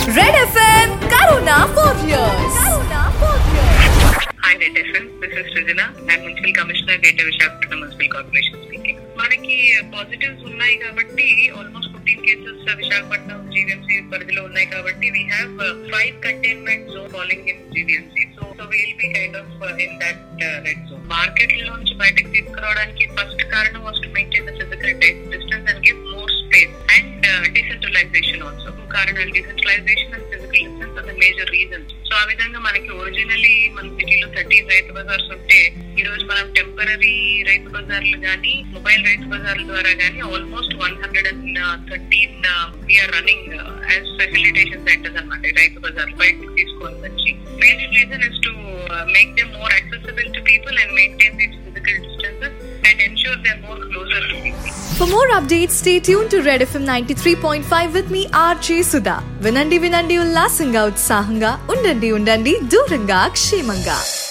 Red FM Karuna for years. Karuna for years. Hi red FM this is Srujana నేను municipal commissioner greater Visakhapatnam municipal corporation speaking మనకి positives ఉన్నాయి కాబట్టి almost fifteen cases Visakhapatnam GVMC పరిధిలో ఉన్నాయి కాబట్టి we have five containment zone following in GVMC so so will be kind of in that red zone market నుంచి బయటకు తీసుకురావడానికి ఫస్ట్ కారణం was to maintain the physical distance and give more space and decentralization also కారణాలు decentralization and physical distance are the major reasons so ఆ విధంగా మనకి originally మన సిటీలో థర్టీన్ రైతు బజార్స్ ఉంటే ఈ రోజు మనం టెంపరీ రైతు బజార్లు గానీ మొబైల్ రైతు బజార్ల ద్వారా గానీ almost one hundred and thirteen we are running as facilitation centres అనమాట రైతు బజార్ బయటకు తీసుకొని వచ్చి main reason is to make them more accessible to people and maintain these physical distances and ensure they're more closer to people. For more updates, stay tuned to Red FM 93.5 with me, RJ Sudha. వినండి వినండి ఉల్లాసంగా ఉత్సాహంగా ఉండండి ఉండండి దూరంగా క్షేమంగా